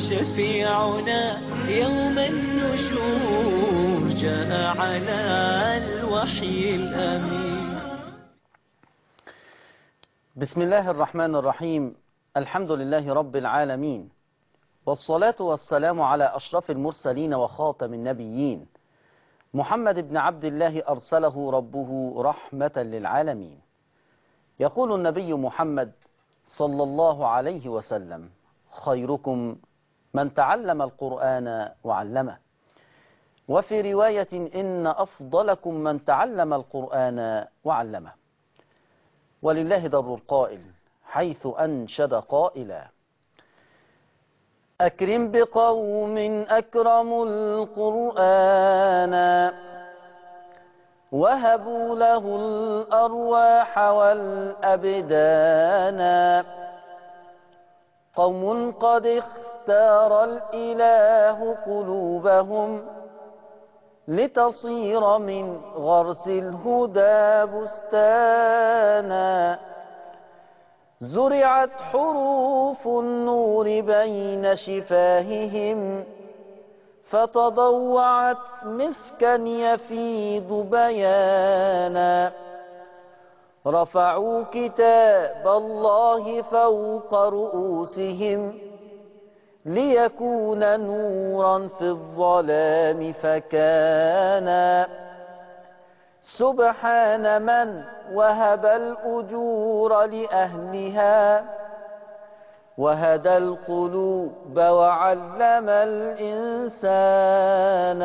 شفيعنا يوم النشور جاء على الوحي الأمين بسم الله الرحمن الرحيم الحمد لله رب العالمين والصلاة والسلام على أشرف المرسلين وخاتم النبيين محمد بن عبد الله أرسله ربه رحمة للعالمين يقول النبي محمد صلى الله عليه وسلم خيركم من تعلم القرآن وعلمه وفي رواية إن أفضلكم من تعلم القرآن وعلمه ولله در القائل حيث أنشد قائلا أكرم بقوم أكرموا القرآن وهبوا له الأرواح والأبدان قوم قد اختار الإله قلوبهم لتصير من غرس الهدى بستانا زرعت حروف النور بين شفاههم فتضوعت مسكا يفيض بيانا رفعوا كتاب الله فوق رؤوسهم ليكون نورا في الظلام فكان سبحان من وهب الأجور لأهلها وهدى القلوب وعلم الإنسان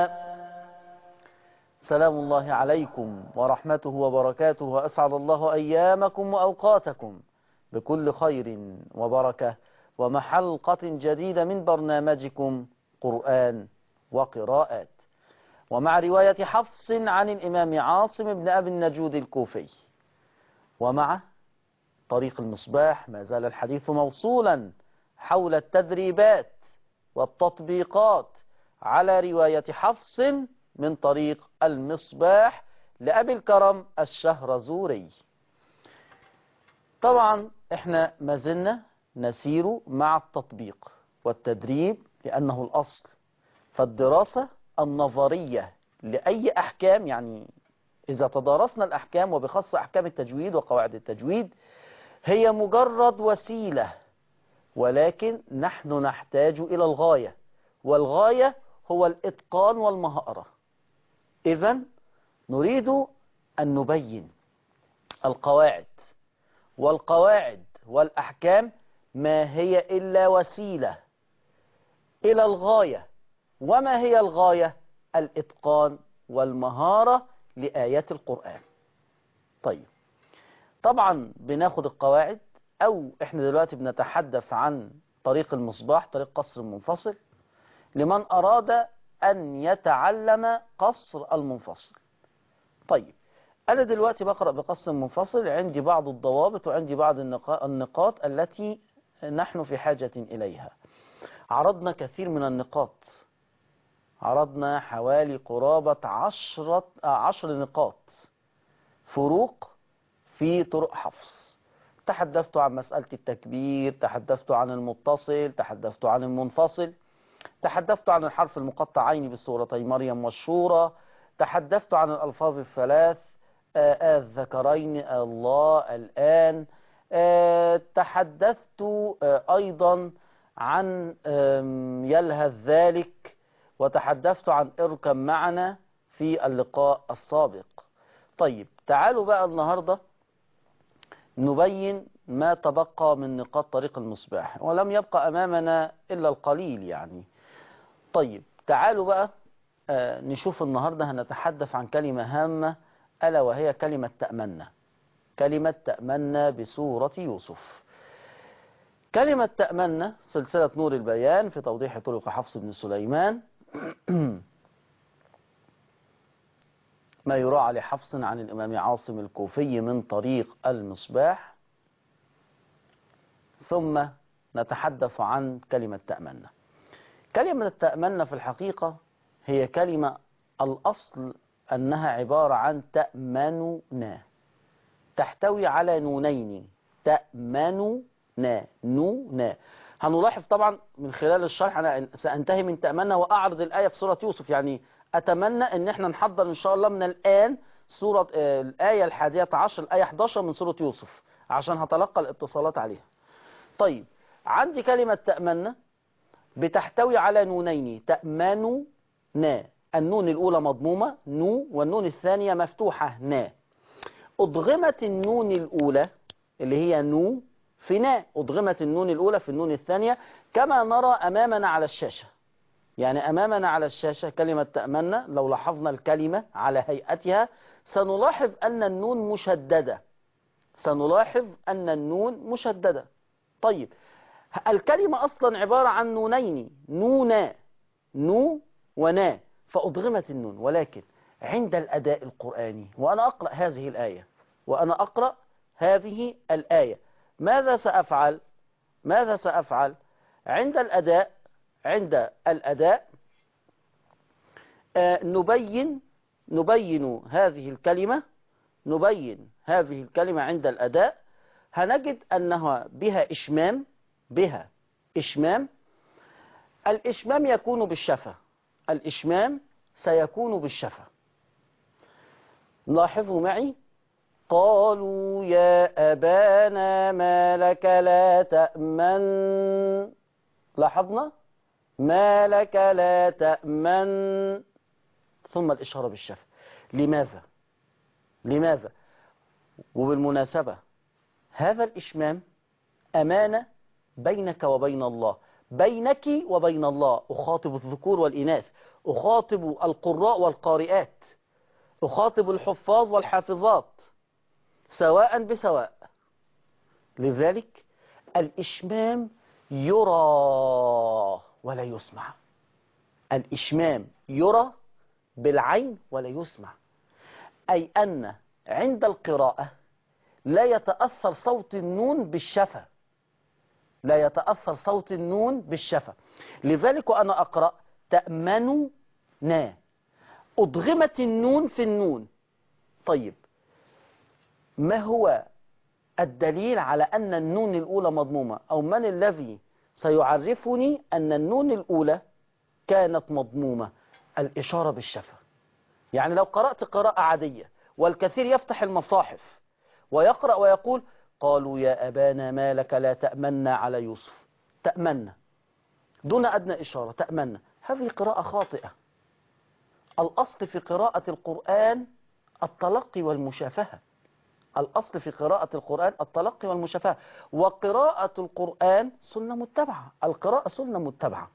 سلام الله عليكم ورحمته وبركاته وأسعد الله أيامكم وأوقاتكم بكل خير وبركة ومحلقة جديدة من برنامجكم قرآن وقراءات ومع رواية حفص عن الإمام عاصم بن أبي النجود الكوفي ومع طريق المصباح ما زال الحديث موصولا حول التدريبات والتطبيقات على رواية حفص من طريق المصباح لأبي الكرم الشهرزوري طبعا احنا ما زلنا نسير مع التطبيق والتدريب لأنه الأصل فالدراسة النظرية لأي أحكام يعني إذا تدارسنا الأحكام وبخاصة أحكام التجويد وقواعد التجويد هي مجرد وسيلة ولكن نحن نحتاج إلى الغاية والغاية هو الإتقان والمهارة إذا نريد أن نبين القواعد والقواعد والأحكام ما هي إلا وسيلة إلى الغاية وما هي الغاية الإتقان والمهارة لآيات القرآن طيب طبعا بناخد القواعد أو إحنا دلوقتي بنتحدث عن طريق المصباح طريق قصر المنفصل لمن أراد أن يتعلم قصر المنفصل طيب أنا دلوقتي بقرأ بقصر منفصل عندي بعض الضوابط وعندي بعض النقاط التي نحن في حاجة إليها عرضنا كثير من النقاط عرضنا حوالي قرابة عشرة عشر نقاط فروق في طرق حفظ تحدثت عن مسألة التكبير تحدثت عن المتصل تحدثت عن المنفصل تحدثت عن الحرف المقطعين بسورتي مريم والشورى تحدثت عن الألفاظ الثلاث آه الذكرين الله الآن آه تحدثت آه أيضا عن يلهث ذلك وتحدثت عن اركب معنا في اللقاء السابق طيب تعالوا بقى النهاردة نبين ما تبقى من نقاط طريق المصباح ولم يبقى أمامنا إلا القليل يعني طيب تعالوا بقى آه نشوف النهاردة هنتحدث عن كلمة هامة ألا وهي كلمة تأمنا كلمة تأمنا بسورة يوسف كلمة تأمنا سلسلة نور البيان في توضيح طرق حفص بن سليمان ما يراعى لحفص عن الإمام عاصم الكوفي من طريق المصباح ثم نتحدث عن كلمة تأمنا كلمة تأمنا في الحقيقة هي كلمة الأصل أنها عبارة عن تأمننا تحتوي على نونين تأمننا نونا هنلاحظ طبعا من خلال الشرح أنا سأنتهي من تأمنا وأعرض الآية في سورة يوسف يعني أتمنى أن احنا نحضر إن شاء الله من الآن سورة آه، الآية الحادية عشر الآية 11 من سورة يوسف عشان هتلقى الاتصالات عليها طيب عندي كلمة تأمنا بتحتوي على نونين تأمنوا نا النون الأولى مضمومة نو والنون الثانية مفتوحة نا أضغمت النون الأولى اللي هي نو في نا أضغمت النون الأولى في النون الثانية كما نرى أمامنا على الشاشة يعني أمامنا على الشاشة كلمة تأمنا لو لاحظنا الكلمة على هيئتها سنلاحظ أن النون مشددة سنلاحظ أن النون مشددة طيب الكلمة أصلا عبارة عن نونين نونا نو ونا فأضغمت النون ولكن عند الأداء القرآني وأنا أقرأ هذه الآية وأنا أقرأ هذه الآية ماذا سأفعل ماذا سأفعل عند الأداء عند الأداء آه، نبين نبين هذه الكلمة نبين هذه الكلمة عند الأداء هنجد أنها بها إشمام بها إشمام الإشمام يكون بالشفة الإشمام سيكون بالشفة لاحظوا معي قالوا يا أبانا ما لك لا تأمن لاحظنا ما لك لا تأمن ثم الإشارة بالشفة لماذا لماذا وبالمناسبة هذا الإشمام أمانة بينك وبين الله بينك وبين الله أخاطب الذكور والإناث أخاطب القراء والقارئات أخاطب الحفاظ والحافظات سواء بسواء لذلك الإشمام يرى ولا يسمع الإشمام يرى بالعين ولا يسمع أي أن عند القراءة لا يتأثر صوت النون بالشفة لا يتأثر صوت النون بالشفة لذلك أنا أقرأ تأمنوا نا أضغمت النون في النون طيب ما هو الدليل على أن النون الأولى مضمومة أو من الذي سيعرفني أن النون الأولى كانت مضمومة الإشارة بالشفة يعني لو قرأت قراءة عادية والكثير يفتح المصاحف ويقرأ ويقول قالوا يا أبانا ما لك لا تأمنا على يوسف تأمنا دون أدنى إشارة تأمنا هذه قراءة خاطئة الأصل في قراءة القرآن التلقي والمشافهة الأصل في قراءة القرآن التلقي والمشافهة وقراءة القرآن سنة متبعة القراءة سنة متبعة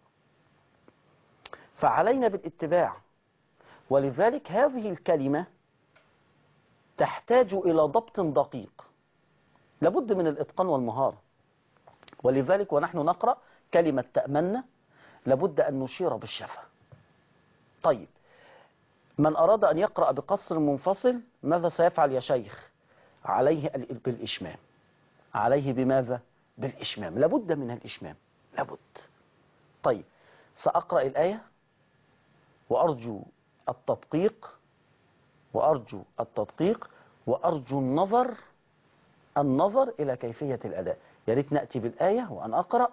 فعلينا بالاتباع ولذلك هذه الكلمة تحتاج إلى ضبط دقيق لابد من الإتقان والمهارة ولذلك ونحن نقرأ كلمة تأمنا لابد أن نشير بالشفة طيب من أراد أن يقرأ بقصر منفصل ماذا سيفعل يا شيخ عليه ال- بالإشمام عليه بماذا بالإشمام لابد من الإشمام لابد طيب سأقرأ الآية وأرجو التدقيق وأرجو التدقيق وأرجو النظر النظر إلى كيفية الأداء يا ريت نأتي بالآية وأنا أقرأ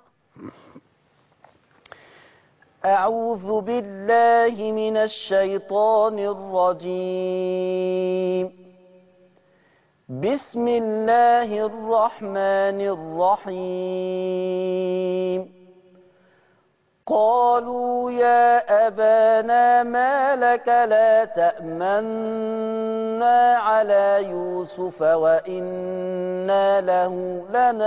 أعوذ بالله من الشيطان الرجيم بسم الله الرحمن الرحيم قالوا يا أبانا ما لك لا تأمنا على يوسف وإنا له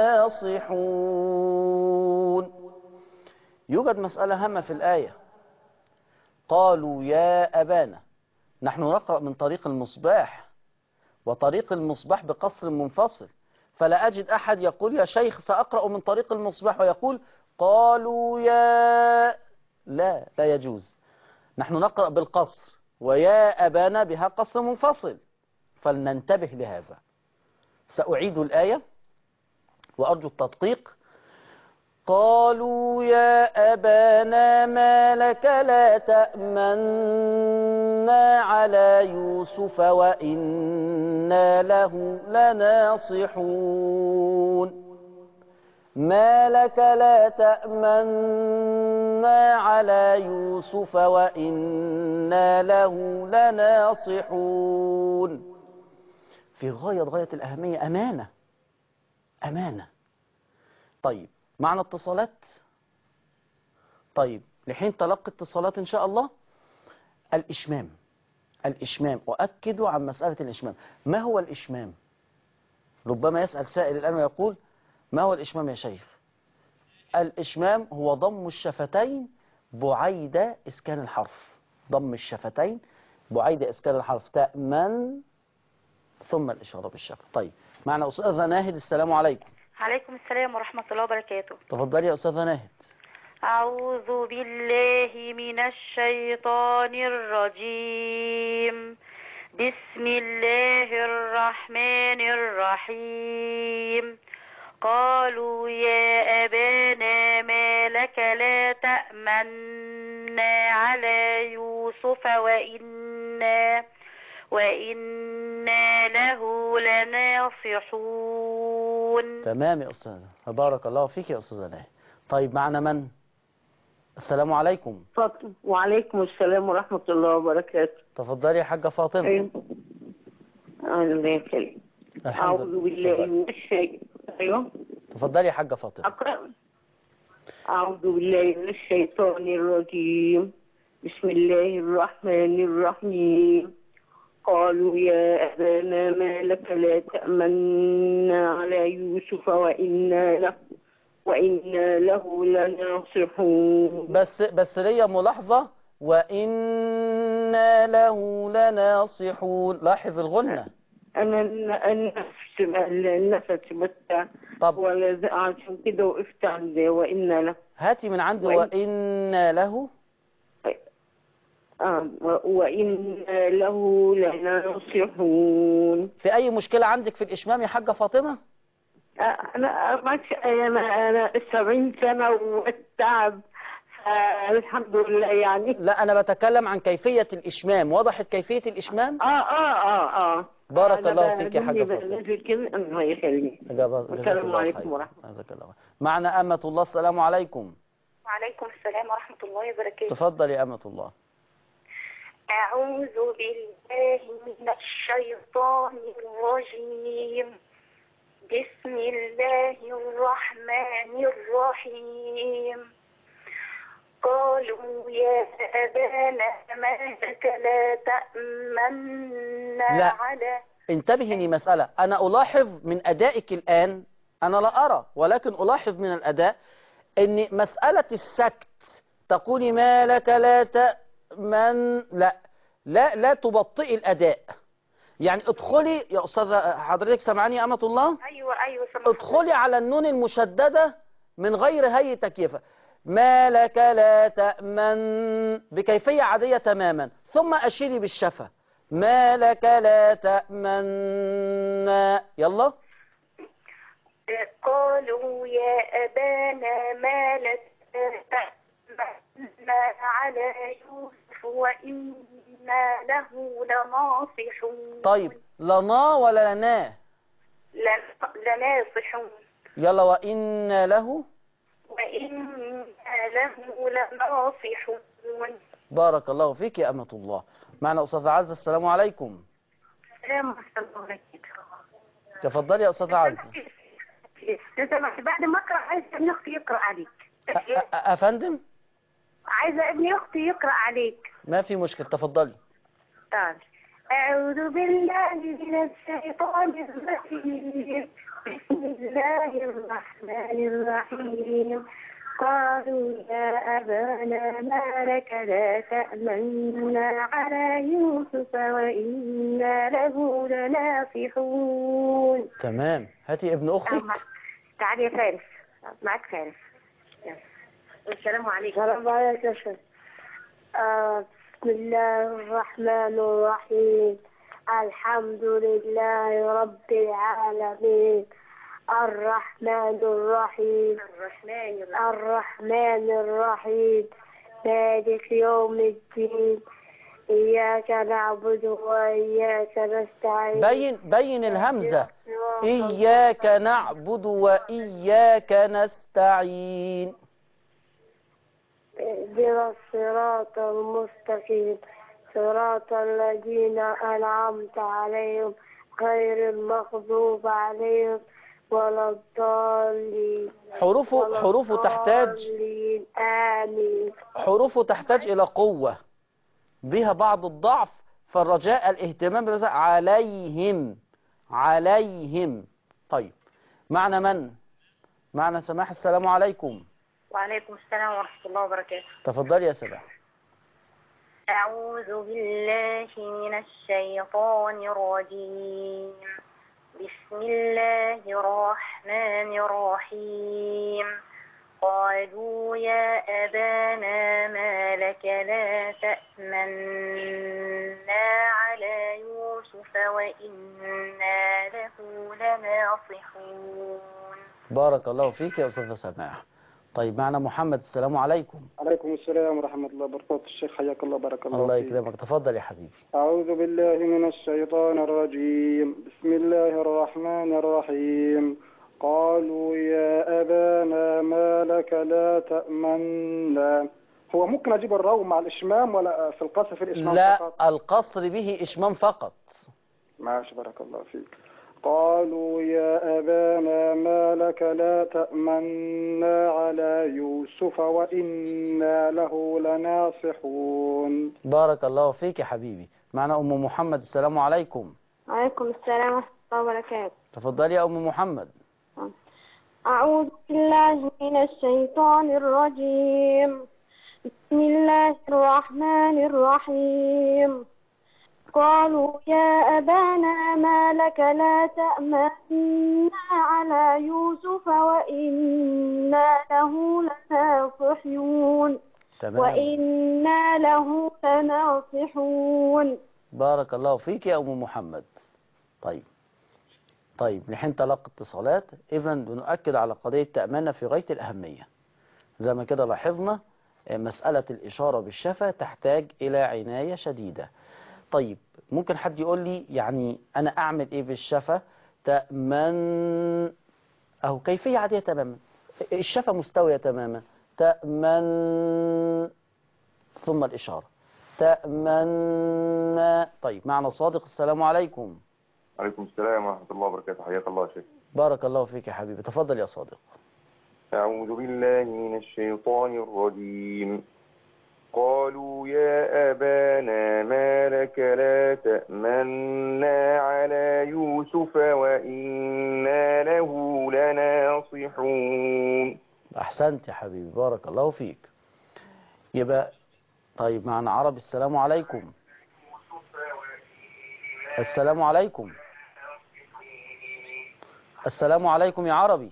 لناصحون يوجد مسألة هامة في الآية قالوا يا أبانا نحن نقرأ من طريق المصباح وطريق المصباح بقصر منفصل فلا أجد أحد يقول يا شيخ سأقرأ من طريق المصباح ويقول قالوا يا لا لا يجوز نحن نقرأ بالقصر ويا أبانا بها قصر منفصل فلننتبه لهذا سأعيد الآية وأرجو التدقيق قالوا يا أبانا ما لك لا تأمنا على يوسف وإنا له لناصحون ما لك لا تأمنا على يوسف وإنا له لناصحون في غاية غاية الأهمية أمانة أمانة طيب معنا اتصالات طيب لحين تلقي اتصالات إن شاء الله الإشمام الإشمام أؤكد عن مسألة الإشمام ما هو الإشمام ربما يسأل سائل الآن ويقول ما هو الإشمام يا شيخ الإشمام هو ضم الشفتين بعيد إسكان الحرف ضم الشفتين بعيد إسكان الحرف تأمن ثم الإشارة بالشفة طيب معنا أستاذة ناهد السلام عليكم عليكم السلام ورحمة الله وبركاته تفضلي يا أستاذة ناهد أعوذ بالله من الشيطان الرجيم بسم الله الرحمن الرحيم قالوا يا أبانا ما لك لا تأمنا على يوسف وإنا وإنا له لناصحون تمام يا أستاذة بارك الله فيك يا أستاذة ناهد طيب معنا من السلام عليكم فاطمة وعليكم السلام ورحمة الله وبركاته تفضلي يا حاجة فاطمة أيوة الله يخليك الحمد أعوذ بالله تفضلي. من الشيطان أيوه تفضلي يا حاجة فاطمة أقرأ أعوذ بالله من الشيطان الرجيم بسم الله الرحمن الرحيم قالوا يا أبانا ما لك لا تأمنا على يوسف وإنا له وإنا له لناصحون بس بس ليا ملاحظة وإنا له لناصحون لاحظ الغنة أنا النفس النفس بتاع طب ولا عشان كده وقفت عند وإنا له هاتي من عند وإن- وإنا له آه و- وإنا له لناصحون في أي مشكلة عندك في الإشمام يا حاجة فاطمة آه، أنا ما ش- أنا أنا 70 سنة والتعب الحمد لله يعني لا أنا بتكلم عن كيفية الإشمام وضحت كيفية الإشمام اه اه اه اه بارك أنا الله ب- فيك يا حاجة بني فاطمة. بنزل كده الله يخليك جزاك السلام الله عليكم خير. ورحمة جزاك الله خير. معنا أمة الله السلام عليكم وعليكم السلام ورحمة الله وبركاته تفضل يا أمة الله أعوذ بالله من الشيطان الرجيم بسم الله الرحمن الرحيم قالوا يا أبانا ما لك لا تأمنا لا. على انتبهي لمسألة أنا ألاحظ من أدائك الآن أنا لا أرى ولكن ألاحظ من الأداء أن مسألة السكت تقولي ما لك لا تأمن لا لا لا تبطئي الأداء يعني ادخلي يا أستاذة حضرتك سمعني يا أمة الله أيوة أيوة سمحت ادخلي على النون المشددة من غير هي تكييفة ما لك لا تأمن بكيفية عادية تماما ثم أشيري بالشفة ما لك لا تأمن يلا قالوا يا أبانا ما لك تأمنا على يوسف وإنا له لناصحون طيب لنا ولا لنا لن- لناصحون يلا وإن له وإنا له لناصحون بارك الله فيك يا أمة الله معنا أستاذ عزة السلام عليكم السلام ورحمة الله وبركاته تفضلي يا أستاذ عزة لو سمحت بعد ما أقرأ عايزة ابن أختي يقرأ عليك أ- أ- أفندم عايزة ابن أختي يقرأ عليك ما في مشكلة تفضلي طيب. أعوذ بالله من الشيطان الرجيم بسم الله الرحمن الرحيم قالوا يا أبانا ما لك لا تأمنا على يوسف وإنا له لناصحون تمام هاتي ابن أختك تعالي يا فارس معك فارس يلا. السلام عليكم السلام عليكم يا شيخ. آه، بسم الله الرحمن الرحيم الحمد لله رب العالمين الرحمن الرحيم الرحمن الرحمن الرحيم مالك يوم الدين إياك نعبد وإياك نستعين بين بين الهمزة صراط إياك نعبد وإياك نستعين اهدنا الصراط المستقيم صراط الذين أنعمت عليهم غير المغضوب عليهم ولا الضالين حروفه ولا حروفه تحتاج الضالين آمين حروفه تحتاج إلى قوة بها بعض الضعف فالرجاء الاهتمام بس عليهم عليهم طيب معنى من معنى سماح السلام عليكم وعليكم السلام ورحمة الله وبركاته تفضلي يا سماح أعوذ بالله من الشيطان الرجيم بسم الله الرحمن الرحيم قالوا يا أبانا ما لك لا تأمنا على يوسف وإنا له لناصحون بارك الله فيك يا أستاذة سماح طيب معنا محمد السلام عليكم عليكم السلام ورحمة الله وبركاته الشيخ حياك الله بارك الله, الله فيك. يكرمك تفضل يا حبيبي أعوذ بالله من الشيطان الرجيم بسم الله الرحمن الرحيم قالوا يا أبانا ما لك لا تأمنا هو ممكن أجيب الراو مع الإشمام ولا في القصر في الإشمام لا فقط القصر به إشمام فقط ماشي بارك الله فيك قالوا يا أبانا ما لك لا تأمنا على يوسف وإنا له لناصحون بارك الله فيك يا حبيبي معنا أم محمد السلام عليكم عليكم السلام ورحمة الله وبركاته تفضلي يا أم محمد أعوذ بالله من الشيطان الرجيم بسم الله الرحمن الرحيم قالوا يا أبانا ما لك لا تأمنا على يوسف وإنا له لناصحون تمام وإنا له لناصحون بارك الله فيك يا أم محمد طيب طيب لحين تلقى اتصالات إذا بنؤكد على قضية تأمانة في غاية الأهمية زي ما كده لاحظنا آه، مسألة الإشارة بالشفة تحتاج إلى عناية شديدة طيب ممكن حد يقول لي يعني أنا أعمل إيه بالشفة تأمن أو كيفية عادية تماما الشفة مستوية تماما تأمن ثم الإشارة تأمن طيب معنا صادق السلام عليكم عليكم السلام ورحمة الله وبركاته حياك الله يا شيخ بارك الله فيك يا حبيبي تفضل يا صادق أعوذ بالله من الشيطان الرجيم قالوا يا أبانا ما لك لا تأمنا على يوسف وإنا له لناصحون أحسنت يا حبيبي بارك الله فيك يبقى طيب معنا عربي السلام عليكم السلام عليكم السلام عليكم يا عربي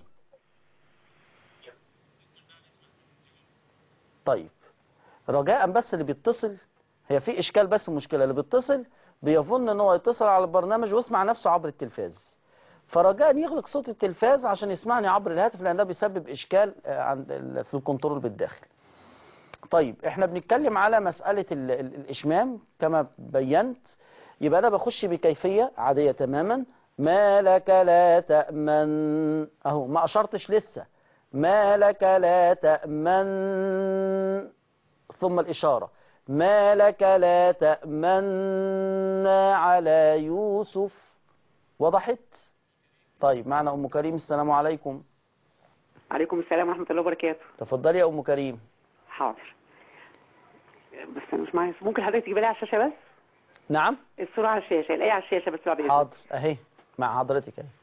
طيب رجاء بس اللي بيتصل هي في اشكال بس مشكلة اللي بيتصل بيظن ان هو يتصل على البرنامج ويسمع نفسه عبر التلفاز فرجاء يغلق صوت التلفاز عشان يسمعني عبر الهاتف لان ده بيسبب اشكال آه، عند ال- في الكنترول بالداخل طيب احنا بنتكلم على مسألة ال- ال- الاشمام كما بينت يبقى انا بخش بكيفية عادية تماما ما لك لا تأمن اهو ما اشرتش لسه ما لك لا تأمن ثم الإشارة ما لك لا تأمن على يوسف وضحت طيب معنا أم كريم السلام عليكم عليكم السلام ورحمة الله وبركاته تفضلي يا أم كريم حاضر بس أنا مش معايا ممكن حضرتك تجيبها لي على الشاشة بس نعم الصورة على الشاشة الآية على الشاشة بس بعد إذنك. حاضر أهي مع حضرتك أهي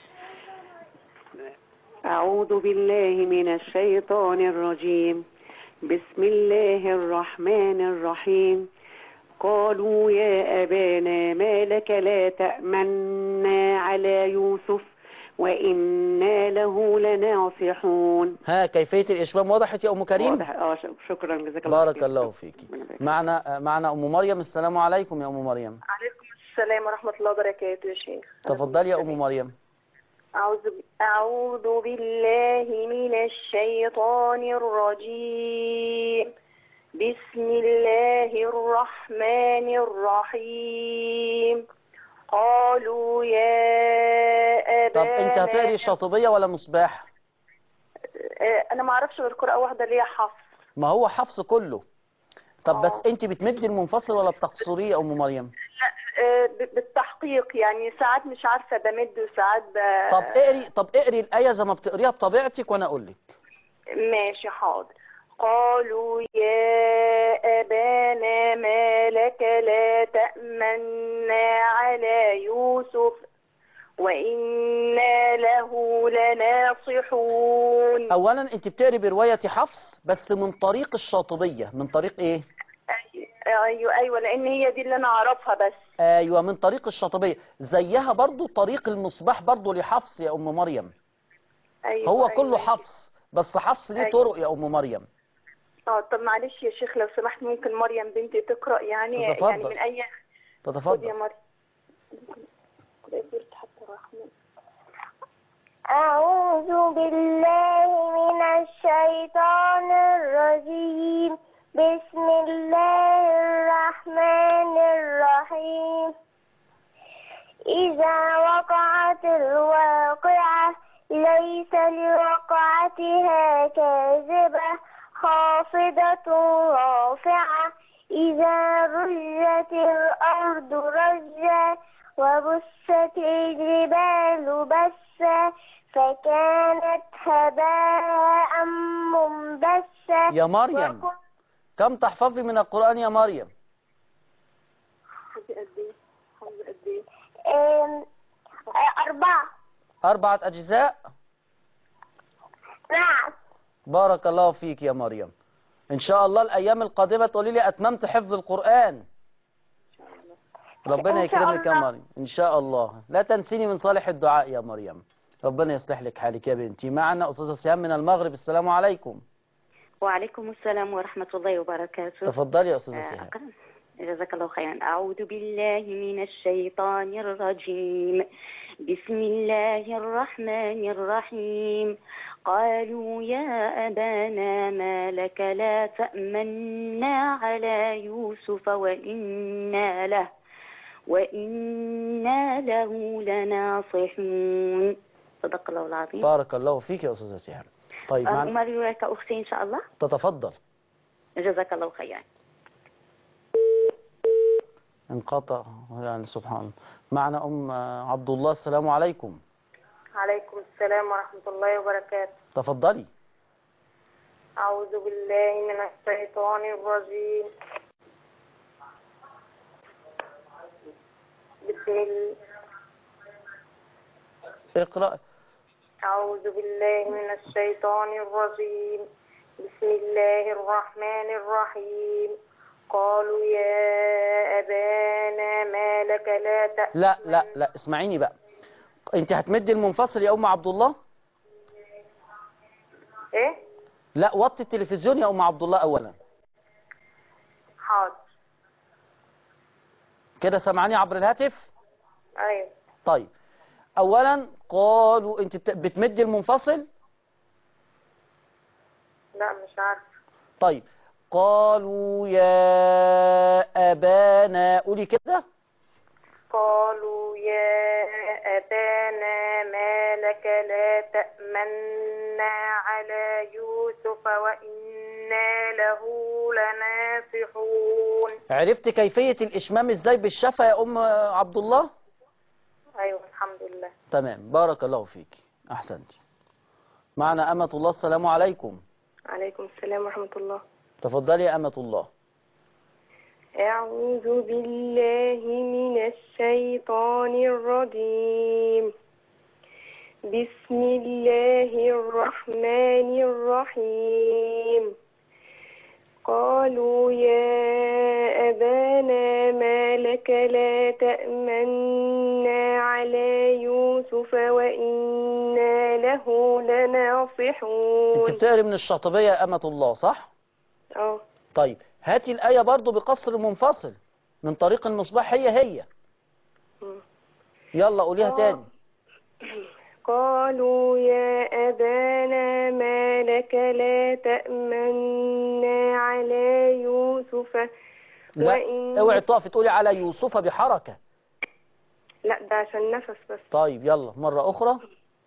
أعوذ بالله من الشيطان الرجيم بسم الله الرحمن الرحيم قالوا يا أبانا ما لك لا تأمنا على يوسف وإنا له لناصحون ها كيفية الإشمام وضحت يا أم كريم واضح اه ش- شكرا جزاك الله بارك خير. الله فيك ربنا يبارك. معنا معنا أم مريم السلام عليكم يا أم مريم عليكم السلام ورحمة الله وبركاته يا شيخ تفضلي يا أم مريم أعوذ أعوذ بالله من الشيطان الرجيم بسم الله الرحمن الرحيم قالوا يا طب أبانا انت هتقري الشاطبية ولا مصباح آه، أنا ما أعرفش غير قراءة واحدة اللي هي حفص ما هو حفص كله طب بس آه. انت بتمدي المنفصل ولا بتقصريه يا ام مريم آه، ب- بالتحقيق يعني ساعات مش عارفة بمد وساعات ب... طب اقري طب اقري الآية زي ما بتقريها بطبيعتك وانا اقول لك ماشي حاضر قالوا يا أبانا ما لك لا تأمنا على يوسف وإنا له لناصحون اولا انت بتقري برواية حفص بس من طريق الشاطبية من طريق ايه أيوة أيوة لأن هي دي اللي أنا أعرفها بس ايوه من طريق الشاطبية زيها برضو طريق المصباح برضو لحفص يا ام مريم أيوة هو أيوة. كله حفص بس حفص ليه أيوة. طرق يا ام مريم اه طب معلش يا شيخ لو سمحت ممكن مريم بنتي تقرأ يعني تتفضل. يعني من أي خد يا تتفضل مريم حتى الرحمن أعوذ بالله من الشيطان الرجيم بسم الله الرحمن الرحيم إذا وقعت الواقعة ليس لوقعتها كاذبة خافضة رافعة إذا رجت الأرض رجا وبست الجبال بسا فكانت هباء منبثا يا مريم وكن- كم تحفظي من القرآن يا مريم حاجة قد إيه حاجة قد إيه آم، أربعة أربعة أجزاء نعم بارك الله فيك يا مريم إن شاء الله الأيام القادمة تقولي لي أتممت حفظ القرآن ربنا إن شاء يكرمك يا الله. مريم إن شاء الله لا تنسيني من صالح الدعاء يا مريم ربنا يصلح لك حالك يا بنتي معنا أستاذة سهام من المغرب السلام عليكم وعليكم السلام ورحمة الله وبركاته تفضلي يا أستاذة آه، سهام أقرأ. جزاك الله خيرا أعوذ بالله من الشيطان الرجيم بسم الله الرحمن الرحيم قالوا يا أبانا ما لك لا تأمنا على يوسف وإنا له وإنا له لناصحون صدق الله العظيم بارك الله فيك يا أستاذة سهام طيب معنا أمر لك أختي إن شاء الله تتفضل جزاك الله خيرا انقطع يعني سبحان الله معنا أم عبد الله السلام عليكم عليكم السلام ورحمة الله وبركاته تفضلي أعوذ بالله من الشيطان الرجيم بسم الله اقرأ أعوذ بالله من الشيطان الرجيم بسم الله الرحمن الرحيم قالوا يا أبانا ما لك لا تأمن لا لا لا اسمعيني بقى انت هتمدي المنفصل يا ام عبد الله إيه لا وطي التلفزيون يا ام عبد الله اولا حاضر كده سامعاني عبر الهاتف أيوة طيب اولا قالوا انت بت- بتمدي المنفصل لا مش عارفة طيب قالوا يا ابانا قولي كده قالوا يا أبانا ما لك لا تأمنا على يوسف وإنا له لناصحون عرفت كيفية الاشمام ازاي بالشفا يا ام عبد الله أيوة الحمد لله تمام بارك الله فيك احسنتي معنا امة الله السلام عليكم عليكم السلام ورحمة الله تفضلي يا امة الله أعوذ بالله من الشيطان الرجيم بسم الله الرحمن الرحيم قالوا يا أبانا ما لك لا تأمنا على يوسف وإنا له انت لناصحون بتقري من الشاطبية يا امة الله صح اه طيب هاتي الآية برضو بقصر منفصل من طريق المصباح هي هي مم. يلا قوليها آه. تاني قالوا يا أبانا ما لك لا تأمنا على يوسف لا وإن- اوعي تقفي تقولي على يوسف بحركة لا ده عشان نفس بس طيب يلا مرة أخرى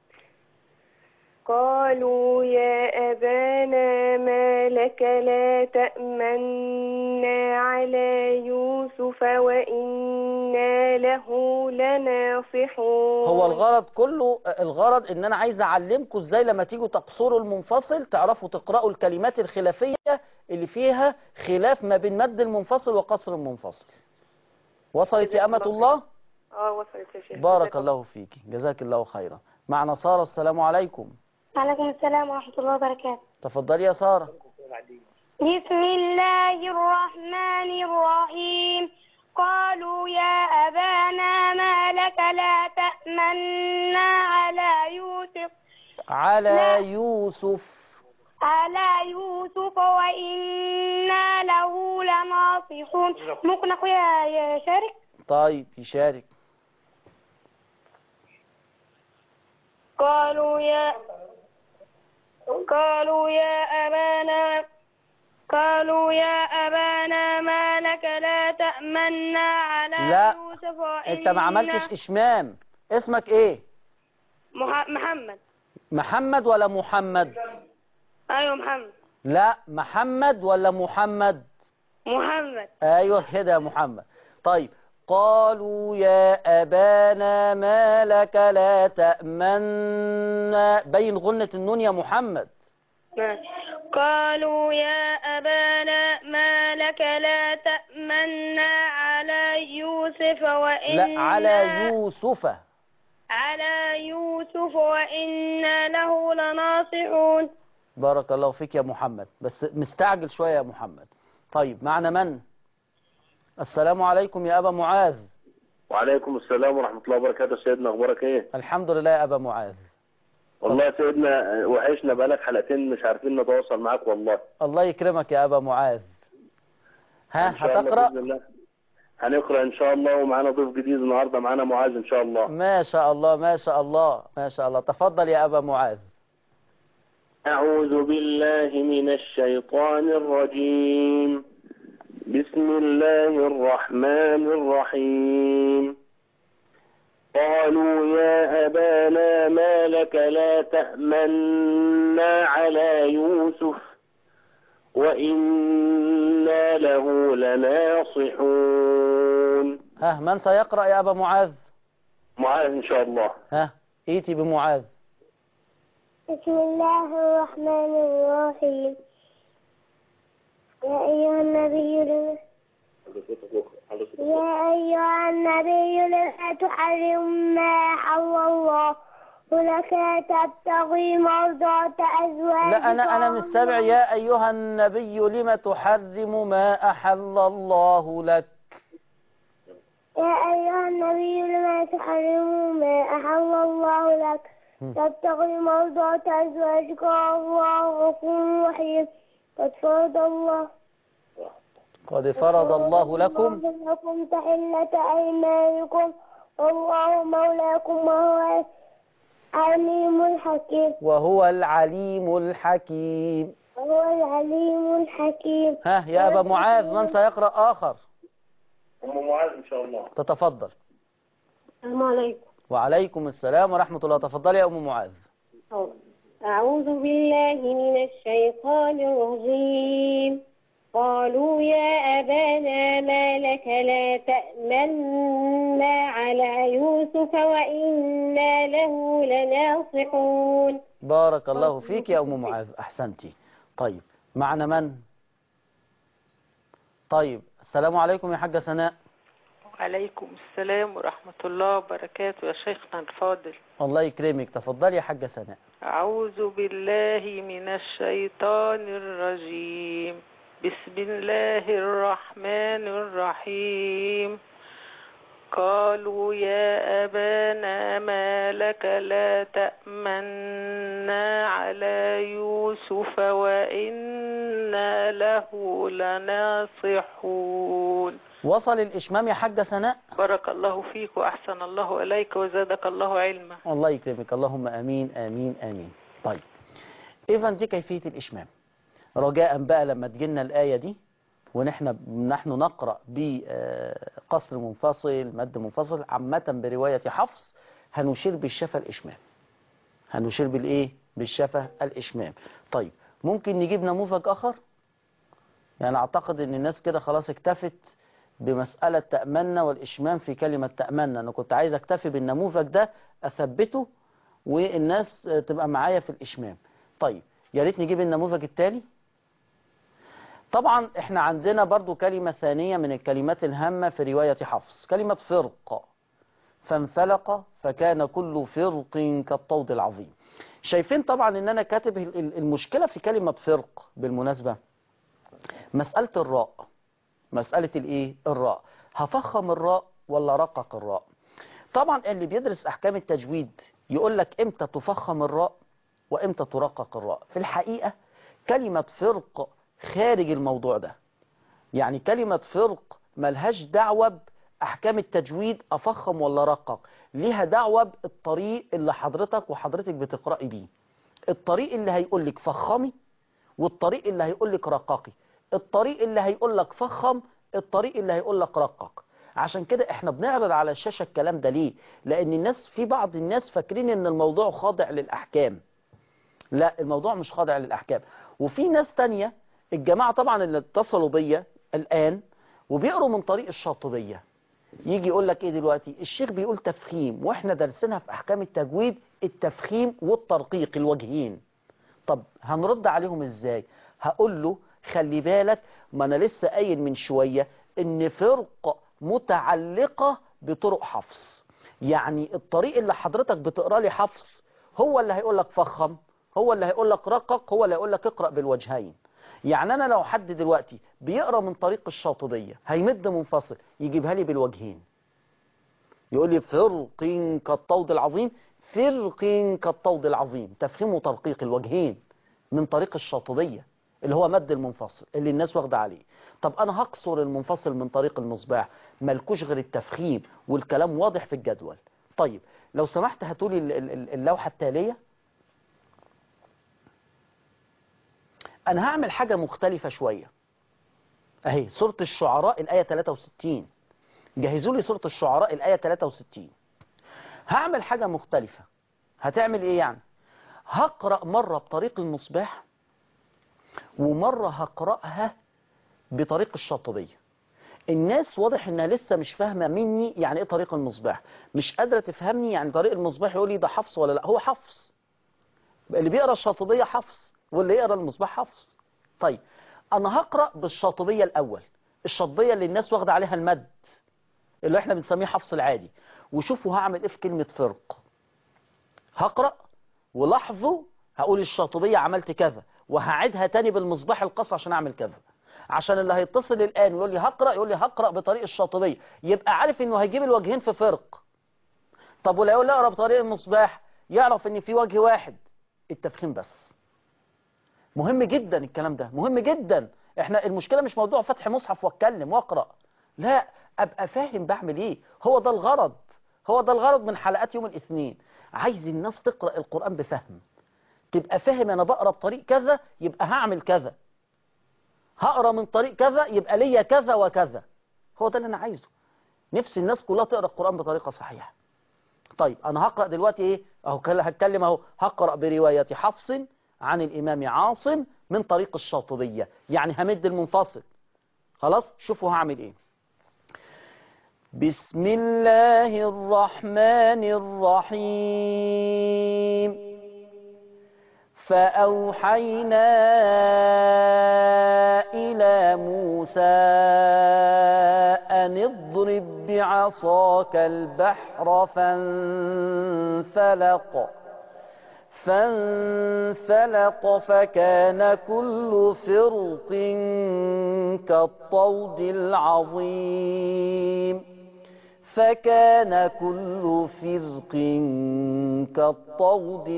قالوا يا أبانا ما لك لا تأمنا على يوسف وإنا له لناصحون هو الغرض كله الغرض ان انا عايز اعلمكم ازاي لما تيجوا تقصروا المنفصل تعرفوا تقرأوا الكلمات الخلافية اللي فيها خلاف ما بين مد المنفصل وقصر المنفصل وصلت يا أمة الله اه وصلت يا شيخ بارك الله فيك جزاك الله خيرا معنا سارة السلام عليكم وعليكم السلام ورحمة الله وبركاته تفضلي يا سارة بسم الله الرحمن الرحيم قالوا يا أبانا ما لك لا تأمنا على يوسف على يوسف على يوسف وإنا له لناصحون ممكن أخويا يشارك طيب يشارك قالوا يا قالوا يا أبانا قالوا يا أبانا ما لك لا تأمنا على لا يوسف انت ما وإنا عملتش اشمام اسمك ايه مح- محمد محمد ولا محمد أيوة محمد لا محمد ولا محمد محمد ايوه كده يا محمد طيب قالوا يا ابانا ما لك لا تأمنا بين غنة النون يا محمد قالوا يا أبانا ما لك لا تأمنا على يوسف وإنا لا على يوسف على يوسف وإنا له لناصحون بارك الله فيك يا محمد بس مستعجل شوية يا محمد طيب معنا من السلام عليكم يا أبا معاذ وعليكم السلام ورحمة الله وبركاته سيدنا أخبارك إيه؟ الحمد لله يا أبا معاذ والله يا سيدنا وحشنا بقالك حلقتين مش عارفين نتواصل معاك والله الله يكرمك يا أبا معاذ ها إن شاء الله هتقرأ بإذن الله. هنقرأ إن شاء الله ومعانا ضيف جديد النهاردة معانا معاذ إن شاء الله ما شاء الله ما شاء الله ما شاء الله تفضل يا أبا معاذ أعوذ بالله من الشيطان الرجيم بسم الله الرحمن الرحيم قالوا يا أبانا ما لك لا تأمنا على يوسف وإنا له لناصحون ها من سيقرأ يا أبا معاذ معاذ إن شاء الله ها ايتي بمعاذ بسم الله الرحمن الرحيم يا أيها النبي لم يا أيها النبي لما تحرم ما حرم الله لك تبتغي مرضات أزواجك لا أنا أنا مش سامع يا أيها النبي لم تحرم ما أحل الله لك يا أيها النبي لما تحرم ما أحل الله لك تبتغي مرضات أزواجك والله غفور رحيم قد فرض الله قد فرض الله لكم لكم تحلة أيمانكم والله مولاكم وهو العليم الحكيم وهو العليم الحكيم وهو العليم الحكيم ها يا أبا معاذ من سيقرأ آخر أم معاذ إن شاء الله تتفضل السلام عليكم وعليكم السلام ورحمة الله تفضل يا أم معاذ أعوذ بالله من الشيطان الرجيم قالوا يا أبانا ما لك لا تأمنا على يوسف وإنا له لناصحون بارك الله فيك يا أم معاذ أحسنتي طيب معنا من طيب السلام عليكم يا حاجة سناء وعليكم السلام ورحمة الله وبركاته يا شيخنا الفاضل الله يكرمك تفضلي يا حاجة سناء أعوذ بالله من الشيطان الرجيم بسم الله الرحمن الرحيم قالوا يا أبانا ما لك لا تأمنا على يوسف وإنا له لناصحون وصل الإشمام يا حاجة سناء بارك الله فيك وأحسن الله إليك وزادك الله علما الله يكرمك اللهم أمين أمين أمين طيب إذا دي كيفية الإشمام رجاء بقى لما تجينا الآية دي ونحن نحن نقرأ بقصر منفصل مد منفصل عامة برواية حفص هنشير بالشفة الإشمام هنشير بالإيه بالشفة الإشمام طيب ممكن نجيب نموذج آخر يعني أعتقد أن الناس كده خلاص اكتفت بمسألة تأمنا والإشمام في كلمة تأمنا أنا كنت عايز أكتفي بالنموذج ده أثبته والناس تبقى معايا في الإشمام طيب يا ريت نجيب النموذج التالي طبعا احنا عندنا برضو كلمة ثانية من الكلمات الهامة في رواية حفص كلمة فرق فانفلق فكان كل فرق كالطود العظيم شايفين طبعا ان انا كاتب المشكلة في كلمة فرق بالمناسبة مسألة الراء مسألة الايه الراء هفخم الراء ولا رقق الراء طبعا اللي بيدرس احكام التجويد يقول لك امتى تفخم الراء وامتى ترقق الراء في الحقيقة كلمة فرق خارج الموضوع ده يعني كلمة فرق ملهاش دعوة بأحكام التجويد أفخم ولا رقق ليها دعوة بالطريق اللي حضرتك وحضرتك بتقرأي بيه الطريق اللي هيقول لك فخمي والطريق اللي هيقول لك رققي الطريق اللي هيقول لك فخم الطريق اللي هيقول لك رقق عشان كده احنا بنعرض على الشاشة الكلام ده ليه لان الناس في بعض الناس فاكرين ان الموضوع خاضع للأحكام لا الموضوع مش خاضع للأحكام وفي ناس تانية الجماعة طبعا اللي اتصلوا بيا الآن وبيقروا من طريق الشاطبية يجي يقول لك ايه دلوقتي الشيخ بيقول تفخيم واحنا درسنا في احكام التجويد التفخيم والترقيق الوجهين طب هنرد عليهم ازاي هقول له خلي بالك ما انا لسه قايل من شوية ان فرق متعلقة بطرق حفص يعني الطريق اللي حضرتك بتقرا لي حفص هو اللي هيقول لك فخم هو اللي هيقول لك رقق هو اللي هيقول لك اقرأ بالوجهين يعني انا لو حد دلوقتي بيقرا من طريق الشاطبية هيمد منفصل يجيبها لي بالوجهين يقول لي فرق كالطود العظيم فرق كالطود العظيم تفخيم وترقيق الوجهين من طريق الشاطبية اللي هو مد المنفصل اللي الناس واخده عليه طب انا هقصر المنفصل من طريق المصباح ملكوش غير التفخيم والكلام واضح في الجدول طيب لو سمحت هاتولي اللوحة التالية انا هعمل حاجة مختلفة شوية اهي سورة الشعراء الآية 63 جهزوا لي سورة الشعراء الآية 63 هعمل حاجة مختلفة هتعمل ايه يعني هقرأ مرة بطريق المصباح ومرة هقرأها بطريق الشاطبية الناس واضح انها لسه مش فاهمة مني يعني ايه طريق المصباح مش قادرة تفهمني يعني طريق المصباح يقول لي ده حفص ولا لا هو حفص اللي بيقرأ الشاطبية حفص واللي يقرأ المصباح حفص طيب انا هقرأ بالشاطبية الاول الشاطبية اللي الناس واخدة عليها المد اللي احنا بنسميه حفص العادي وشوفوا هعمل ايه في كلمة فرق هقرأ ولاحظوا هقول الشاطبية عملت كذا وهعيدها تاني بالمصباح القص عشان اعمل كذا عشان اللي هيتصل الآن ويقول لي هقرأ يقول لي هقرأ بطريق الشاطبية يبقى عارف انه هيجيب الوجهين في فرق طب ولا يقول لي اقرأ بطريق المصباح يعرف ان في وجه واحد التفخيم بس مهم جدا الكلام ده مهم جدا احنا المشكلة مش موضوع فتح مصحف واتكلم واقرأ لا ابقى فاهم بعمل ايه هو ده الغرض هو ده الغرض من حلقات يوم الاثنين عايز الناس تقرأ القرآن بفهم تبقى فاهم انا بقرا بطريق كذا يبقى هعمل كذا هقرا من طريق كذا يبقى ليا كذا وكذا هو ده اللي انا عايزه نفسي الناس كلها تقرا القران بطريقه صحيحه طيب انا هقرا دلوقتي ايه اهو هتكلم اهو هقرا بروايه حفص عن الامام عاصم من طريق الشاطبيه يعني همد المنفصل خلاص شوفوا هعمل ايه بسم الله الرحمن الرحيم فأوحينا إلى موسى أن اضرب بعصاك البحر فانفلق فانفلق فكان كل فرق كالطود العظيم فكان كل فرق كالطود